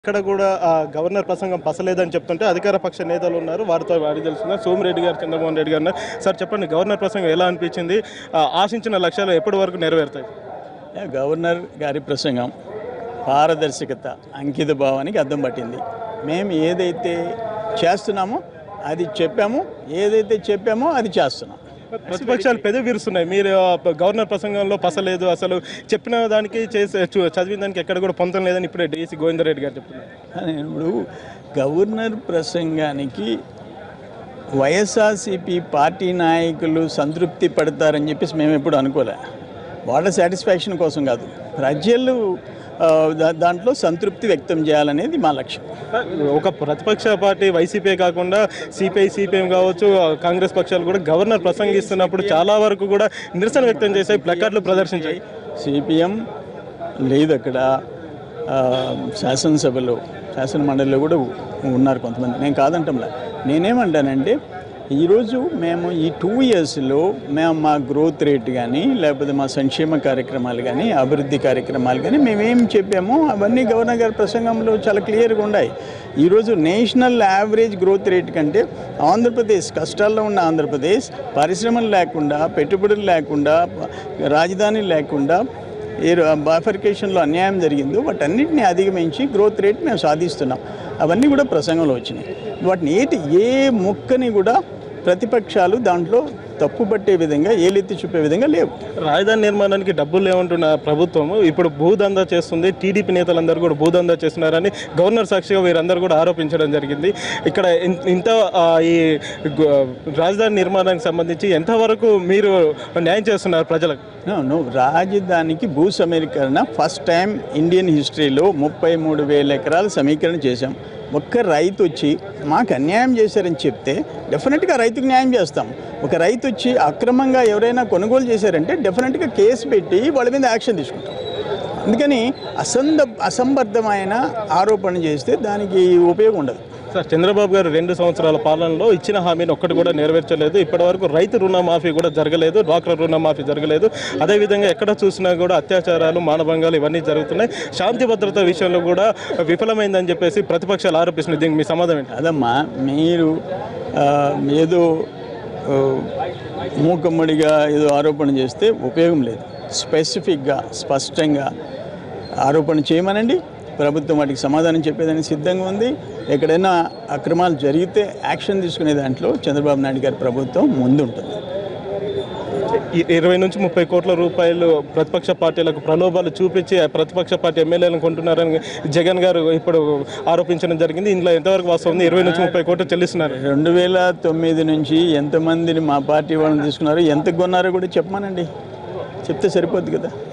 ఇక్కడ కూడా ఆ, గవర్నర్ ప్రసంగం పసలేదని చెప్తుంటే అధికార పక్ష నేతలు ఉన్నారు వారితో వారి తెలుస్తున్నారు సోమిరెడ్డి గారు చంద్రమోహన్ రెడ్డి గారు ఉన్నారు. సార్ చెప్పండి గవర్నర్ ప్రసంగం ఎలా అనిపించింది ఆ, ఆశించిన లక్ష్యాలు ఎప్పటి వరకు నెరవేరుతాయి యా, గవర్నర్ గారి ప్రసంగం పారదర్శకత అంకిత భావానికి అద్దం పట్టింది మేము ఏదైతే చేస్తున్నామో అది చెప్పాము ఏదైతే చెప్పామో అది చేస్తున్నాం ప్రతిపక్షాలు పెద్ద విరుస్తున్నాయి మీరు ఆ, గవర్నర్ ప్రసంగంలో పసలేదు అసలు చెప్పిన దానికి చేసే చు- చదివిన దానికి ఎక్కడ కూడా పొందడం లేదని ఇప్పుడే డిఎస్సి గోవిందరెడ్డి గారు చెప్తున్నారు కానీ ఇప్పుడు గవర్నర్ ప్రసంగానికి వైఎస్ఆర్సీపీ పార్టీ నాయకులు సంతృప్తి పడతారని చెప్పేసి మేము ఎప్పుడు అనుకోలే వాళ్ళ సాటిస్ఫాక్షన్ కోసం కాదు ప్రజలు ఆ, దా- దాంట్లో సంతృప్తి వ్యక్తం చేయాలనేది మా లక్ష్యం ఒక ప్రతిపక్ష పార్టీ వైసీపీ కాకుండా సిపిఐ సిపిఎం కావచ్చు ఆ, కాంగ్రెస్ పక్షాలు కూడా గవర్నర్ ప్రసంగిస్తున్నప్పుడు చాలా వరకు కూడా నిరసన వ్యక్తం చేశాయి ప్లకార్డులు ప్రదర్శించాయి సిపిఎం లేదు అక్కడ ఆ, శాసనసభలో శాసన మండలిలో కూడా ఉన్నారు కొంతమంది నేను కాదంటంలా నేనేమంటానంటే ఈరోజు మేము ఈ టూ ఇయర్స్లో మేము మా గ్రోత్ రేట్ కానీ లేకపోతే మా సంక్షేమ కార్యక్రమాలు కానీ అభివృద్ధి కార్యక్రమాలు కానీ మేమేం చెప్పామో అవన్నీ గవర్నర్ గారి ప్రసంగంలో చాలా క్లియర్గా ఉన్నాయి ఈరోజు నేషనల్ యావరేజ్ గ్రోత్ రేట్ కంటే ఆంధ్రప్రదేశ్ కష్టాల్లో ఉన్న ఆంధ్రప్రదేశ్ పరిశ్రమలు లేకుండా పెట్టుబడులు లేకుండా రాజధాని లేకుండా ఏ బాఫర్కేషన్లో అన్యాయం జరిగిందో వాటన్నిటిని అధిగమించి గ్రోత్ రేట్ మేము సాధిస్తున్నాం అవన్నీ కూడా ప్రసంగంలో వచ్చినాయి వాటిని ఏటి ఏ ముక్కని కూడా ప్రతిపక్షాలు దాంట్లో తప్పు పట్టే విధంగా ఏలెత్తి చూపే విధంగా లేవు రాజధాని నిర్మాణానికి డబ్బులు లేవంటున్న ప్రభుత్వం ఇప్పుడు భూదందా చేస్తుంది టీడీపీ నేతలందరూ కూడా భూదందా చేస్తున్నారని గవర్నర్ సాక్షిగా వీరందరూ కూడా ఆరోపించడం జరిగింది ఇక్కడ ఇన్- ఇంత ఆ, ఈ గు- రాజధాని నిర్మాణానికి సంబంధించి ఎంతవరకు మీరు న్యాయం చేస్తున్నారు ప్రజలకు no, రాజధానికి భూ సమీకరణ ఫస్ట్ టైం ఇండియన్ హిస్టరీలో ముప్పై మూడు వేల ఎకరాలు సమీకరణ చేశాం ఒక్క రైతు వచ్చి మాకు అన్యాయం చేశారని చెప్తే డెఫినెట్గా రైతుకు న్యాయం చేస్తాం ఒక రైతు వచ్చి అక్రమంగా ఎవరైనా కొనుగోలు చేశారంటే డెఫినెట్గా కేసు పెట్టి వాళ్ళ మీద యాక్షన్ తీసుకుంటాం అందుకని అసంద అసంబద్ధమైన ఆరోపణ చేస్తే దానికి ఉపయోగం ఉండదు సార్ చంద్రబాబు గారు రెండు సంవత్సరాల పాలనలో ఇచ్చిన హామీని ఒక్కటి కూడా నెరవేర్చలేదు ఇప్పటివరకు రైతు రుణమాఫీ కూడా జరగలేదు డ్వాక్రా రుణమాఫీ జరగలేదు అదేవిధంగా ఎక్కడ చూసినా కూడా అత్యాచారాలు మానభంగాలు ఇవన్నీ జరుగుతున్నాయి శాంతి భద్రత విషయంలో కూడా విఫలమైందని చెప్పేసి ప్రతిపక్షాలు ఆరోపిస్తున్నాయి దీనికి మీ సమాధానం ఏంటి అదమ్మా మీరు ఆ, ఏదో ఆ, మూకమ్మడిగా ఏదో ఆరోపణ చేస్తే ఉపయోగం లేదు స్పెసిఫిక్గా స్పష్టంగా ఆరోపణ చేయమనండి ప్రభుత్వం వాటికి సమాధానం చెప్పేదానికి సిద్ధంగా ఉంది ఎక్కడైనా అక్రమాలు జరిగితే యాక్షన్ తీసుకునే దాంట్లో చంద్రబాబు నాయుడు గారి ప్రభుత్వం ముందుంటుంది ఈ ఇరవై నుంచి ముప్పై కోట్ల రూపాయలు ప్రతిపక్ష పార్టీలకు ప్రలోభాలు చూపించి ఆ ప్రతిపక్ష పార్టీ ఎమ్మెల్యేలను కొంటున్నారని జగన్ గారు ఇప్పుడు ఆరోపించడం జరిగింది ఇందులో ఎంతవరకు వాస్తవం ఉంది ఇరవై నుంచి ముప్పై కోట్లు చెల్లిస్తున్నారు రెండు వేల తొమ్మిది నుంచి ఎంతమందిని మా పార్టీ వాళ్ళని తీసుకున్నారో ఎంత కొన్నారో కూడా చెప్పమానండి చెప్తే సరిపోద్ది కదా